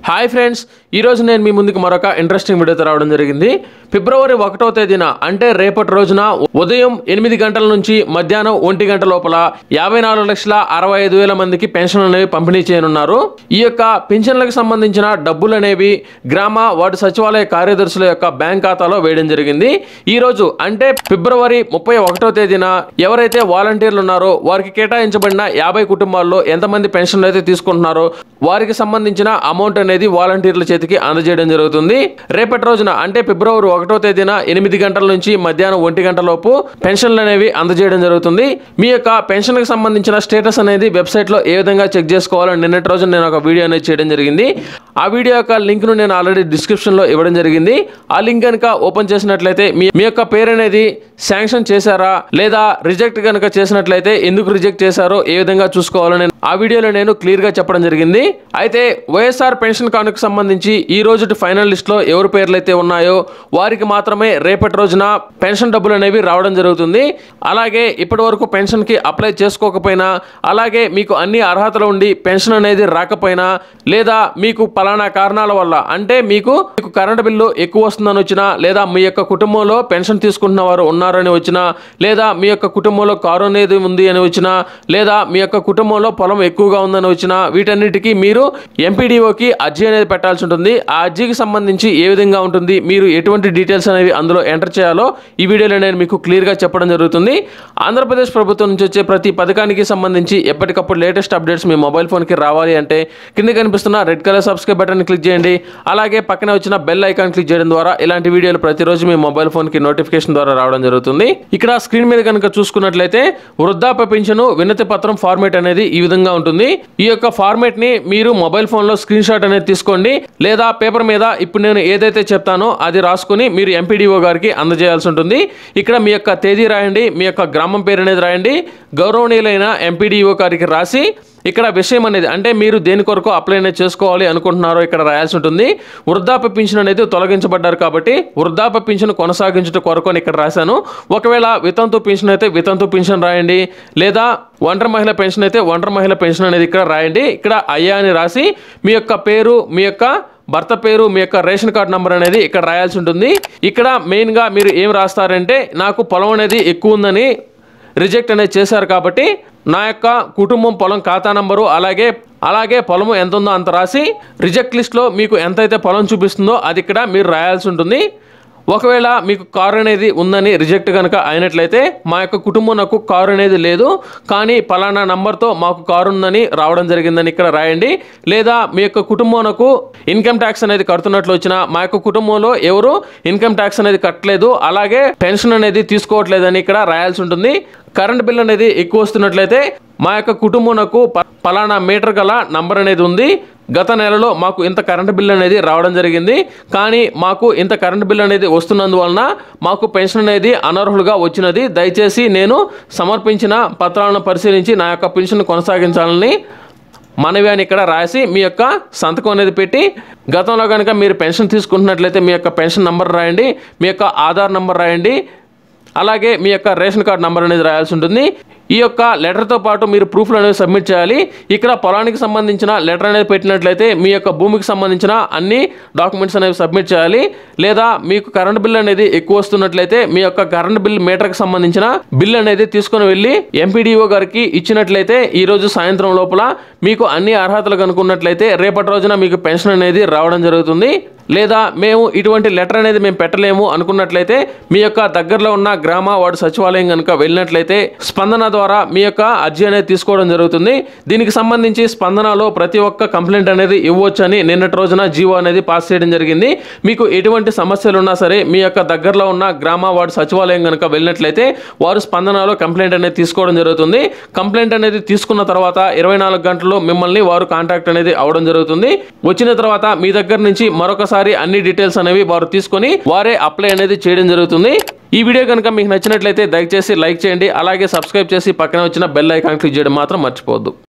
hi friends ఈరోజు నేను మీ ముందుకు మరొక ఇంట్రెస్టింగ్ వీడియోతో రావడం జరిగింది ఫిబ్రవరి ఒకటో తేదీన అంటే రేపటి రోజున ఉదయం ఎనిమిది గంటల నుంచి మధ్యాహ్నం ఒంటి గంట లోపల యాభై నాలుగు లక్షల అరవై ఐదు వేల మందికి పెన్షన్ అనేవి పంపిణీ చేయనున్నారు ఈ యొక్క పెన్షన్లకు సంబంధించిన డబ్బులు అనేవి గ్రామ వార్డు సచివాలయ కార్యదర్శుల యొక్క బ్యాంక్ ఖాతాలో వేయడం జరిగింది ఈ రోజు అంటే ఫిబ్రవరి ముప్పై ఒకటో తేదీన ఎవరైతే వాలంటీర్లు ఉన్నారో వారికి కేటాయించబడిన యాభై కుటుంబాల్లో ఎంతమంది పెన్షన్లు అయితే తీసుకుంటున్నారో వారికి సంబంధించిన అమౌంట్ అనేది వాలంటీర్ల చేతికి అందజేయడం జరుగుతుంది రేపటి రోజున అంటే ఫిబ్రవరి ఒకటో తేదీన ఎనిమిది గంటల నుంచి మధ్యాహ్నం ఒంటి గంట లోపు పెన్షన్లు అనేవి అందజేయడం జరుగుతుంది మీ యొక్క పెన్షన్ కి సంబంధించిన స్టేటస్ అనేది వెబ్సైట్ లో ఏ విధంగా చెక్ చేసుకోవాలని నిన్నటి రోజు నేను ఒక వీడియో అనేది చేయడం జరిగింది ఆ వీడియో యొక్క లింక్ ను నేను ఆల్రెడీ డిస్క్రిప్షన్ లో ఇవ్వడం జరిగింది ఆ లింక్ కనుక ఓపెన్ చేసినట్లయితే మీ మీ యొక్క పేరు అనేది శాంక్షన్ చేశారా లేదా రిజెక్ట్ కనుక చేసినట్లయితే ఎందుకు రిజెక్ట్ చేశారో ఏ విధంగా చూసుకోవాలని ఆ వీడియోలో నేను క్లియర్ గా చెప్పడం జరిగింది అయితే వైఎస్ఆర్ పెన్షన్ కానుక సంబంధించి ఈ రోజు ఫైనల్ లిస్ట్ లో ఎవరి పేర్లు అయితే ఉన్నాయో వారికి మాత్రమే రేపటి రోజున పెన్షన్ డబ్బులు అనేవి రావడం జరుగుతుంది అలాగే ఇప్పటి వరకు పెన్షన్ కి అప్లై చేసుకోకపోయినా అలాగే మీకు అన్ని అర్హతలు ఉండి పెన్షన్ అనేది రాకపోయినా లేదా మీకు పలానా కారణాల వల్ల అంటే మీకు మీకు కరెంట్ బిల్లు ఎక్కువ వస్తుందని వచ్చినా లేదా మీ యొక్క కుటుంబంలో పెన్షన్ తీసుకుంటున్న వారు ఉన్నారని వచ్చినా లేదా మీ యొక్క కుటుంబంలో కారు అనేది ఉంది అని వచ్చినా లేదా మీ యొక్క కుటుంబంలో పొలం ఎక్కువగా ఉందని వచ్చినా వీటన్నిటికీ మీరు ఎంపీడీఓకి అర్జీ అనేది పెట్టాల్సి ఉంటుంది ఆ అర్జీకి సంబంధించి ఏ విధంగా ఉంటుంది మీరు ఎటువంటి డీటెయిల్స్ అనేవి అందులో ఎంటర్ చేయాలో ఈ వీడియోలో నేను మీకు క్లియర్గా చెప్పడం జరుగుతుంది ఆంధ్రప్రదేశ్ ప్రభుత్వం నుంచి వచ్చే ప్రతి పథకానికి సంబంధించి ఎప్పటికప్పుడు లేటెస్ట్ అప్డేట్స్ మీ మొబైల్ ఫోన్కి రావాలి అంటే కింద కనిపిస్తున్న red colour subscribe button click చేయండి అలాగే పక్కన వచ్చిన బెల్ ఐకాన్ క్లిక్ చేయడం ద్వారా ఇలాంటి వీడియోలు ప్రతిరోజు మీ మొబైల్ ఫోన్కి నోటిఫికేషన్ ద్వారా రావడం జరుగుతుంది ఇక్కడ స్క్రీన్ మీద కనుక చూసుకున్నట్లయితే వృద్ధాప్య పింఛను వినతి పత్రం ఫార్మేట్ అనేది ఈ విధంగా ఉంటుంది ఈ యొక్క ఫార్మేట్ ని మీరు మొబైల్ ఫోన్ లో స్క్రీన్ షాట్ అనేది తీసుకోండి లేదా పేపర్ మీద ఇప్పుడు నేను ఏదైతే చెప్తానో అది రాసుకుని మీరు ఎంపీడీఓ గారికి అందజేయాల్సి ఉంటుంది ఇక్కడ మీ యొక్క తేదీ రాయండి మీ యొక్క గ్రామం పేరు అనేది రాయండి గౌరవనీయులైన ఎంపీడీఓ గారికి రాసి ఇక్కడ విషయం అనేది అంటే మీరు దేని కొరకు అప్లై అనేది చేసుకోవాలి అనుకుంటున్నారో ఇక్కడ రాయాల్సి ఉంటుంది వృద్ధాప్య పింఛన్ అనేది తొలగించబడ్డారు కాబట్టి వృద్ధాప్య పింఛన్ కొనసాగించడం కొరకు అని ఇక్కడ రాశాను ఒకవేళ వితంతు పెన్షన్ అయితే వితంతు పెన్షన్ రాయండి లేదా ఒంటరి మహిళ పెన్షన్ అయితే ఒంటరి మహిళ పెన్షన్ అనేది ఇక్కడ రాయండి ఇక్కడ అయ్యా అని రాసి మీ యొక్క పేరు మీ యొక్క భర్త పేరు మీ యొక్క రేషన్ కార్డ్ నంబర్ అనేది ఇక్కడ రాయాల్సి ఉంటుంది ఇక్కడ మెయిన్గా మీరు ఏం రాస్తారంటే నాకు పొలం అనేది ఎక్కువ ఉందని రిజెక్ట్ అనేది చేశారు కాబట్టి నా యొక్క కుటుంబం పొలం ఖాతా నంబరు అలాగే అలాగే పొలము ఎంత ఉందో అంత రాసి రిజెక్ట్ లిస్ట్లో మీకు ఎంతైతే పొలం చూపిస్తుందో అది ఇక్కడ మీరు రాయాల్సి ఉంటుంది ఒకవేళ మీకు కారు అనేది ఉందని రిజెక్ట్ కనుక అయినట్లయితే మా యొక్క కుటుంబం నాకు కారు అనేది లేదు కానీ పలానా నంబర్తో మాకు కారు ఉందని రావడం జరిగిందని ఇక్కడ రాయండి లేదా మీ యొక్క కుటుంబంకు ఇన్కమ్ ట్యాక్స్ అనేది కడుతున్నట్లు వచ్చినా మా యొక్క కుటుంబంలో ఎవరు ఇన్కమ్ ట్యాక్స్ అనేది కట్టలేదు అలాగే పెన్షన్ అనేది తీసుకోవట్లేదని ఇక్కడ రాయాల్సి ఉంటుంది కరెంట్ బిల్ అనేది ఎక్కువ వస్తున్నట్లయితే మా యొక్క కుటుంబంకు పలానా మీటర్ గల నంబర్ అనేది ఉంది గత నెలలో మాకు ఇంత కరెంట్ బిల్ అనేది రావడం జరిగింది కానీ మాకు ఇంత కరెంట్ బిల్ అనేది వస్తున్నందువలన మాకు పెన్షన్ అనేది అనర్హులుగా వచ్చినది దయచేసి నేను సమర్పించిన పత్రాలను పరిశీలించి నా యొక్క పెన్షన్ కొనసాగించాలని మనవి అని ఇక్కడ రాసి మీ యొక్క సంతకం అనేది పెట్టి గతంలో కనుక మీరు పెన్షన్ తీసుకుంటున్నట్లయితే మీ యొక్క పెన్షన్ నంబర్ రాయండి మీ యొక్క ఆధార్ నంబర్ రాయండి అలాగే మీ యొక్క రేషన్ కార్డ్ నంబర్ అనేది రాయాల్సి ఉంటుంది ఈ యొక్క లెటర్తో పాటు మీరు ప్రూఫ్లు అనేవి సబ్మిట్ చేయాలి ఇక్కడ పొలానికి సంబంధించిన లెటర్ అనేది పెట్టినట్లయితే మీ యొక్క భూమికి సంబంధించిన అన్ని డాక్యుమెంట్స్ అనేవి సబ్మిట్ చేయాలి లేదా మీకు కరెంట్ బిల్ అనేది ఎక్కువ వస్తున్నట్లయితే మీ యొక్క కరెంట్ బిల్ మీటర్కి సంబంధించిన బిల్ అనేది తీసుకొని వెళ్ళి ఎంపీడీఓ గారికి ఇచ్చినట్లయితే ఈ రోజు సాయంత్రం లోపల మీకు అన్ని అర్హతలు కనుక్కున్నట్లయితే రేపటి రోజున మీకు పెన్షన్ అనేది రావడం జరుగుతుంది లేదా మేము ఇటువంటి లెటర్ అనేది మేము పెట్టలేము అనుకున్నట్లయితే మీ యొక్క దగ్గరలో ఉన్న గ్రామ వార్డు సచివాలయం కనుక వెళ్ళినట్లయితే స్పందన ద్వారా మీ యొక్క అర్జీ అనేది తీసుకోవడం జరుగుతుంది దీనికి సంబంధించి స్పందనలో ప్రతి ఒక్క కంప్లైంట్ అనేది ఇవ్వచ్చు అని నిన్నటి రోజున జీవో అనేది పాస్ చేయడం జరిగింది మీకు ఎటువంటి సమస్యలు ఉన్నా సరే మీ యొక్క దగ్గరలో ఉన్న గ్రామ వార్డు సచివాలయం కనుక వెళ్ళినట్లయితే వారు స్పందనలో కంప్లైంట్ అనేది తీసుకోవడం జరుగుతుంది కంప్లైంట్ అనేది తీసుకున్న తర్వాత ఇరవై నాలుగు గంటల్లో మిమ్మల్ని వారు కాంటాక్ట్ అనేది అవడం జరుగుతుంది వచ్చిన తర్వాత మీ దగ్గర నుంచి మరొకసారి అన్ని డీటెయిల్స్ అనేవి వారు తీసుకొని వారే అప్లై అనేది చేయడం జరుగుతుంది ఈ వీడియో కనుక మీకు నచ్చినట్లయితే దయచేసి లైక్ చేయండి అలాగే సబ్స్క్రైబ్ చేసి పక్కన వచ్చిన బెల్ ఐకాన్ క్లిక్ చేయడం మాత్రం మర్చిపోవద్దు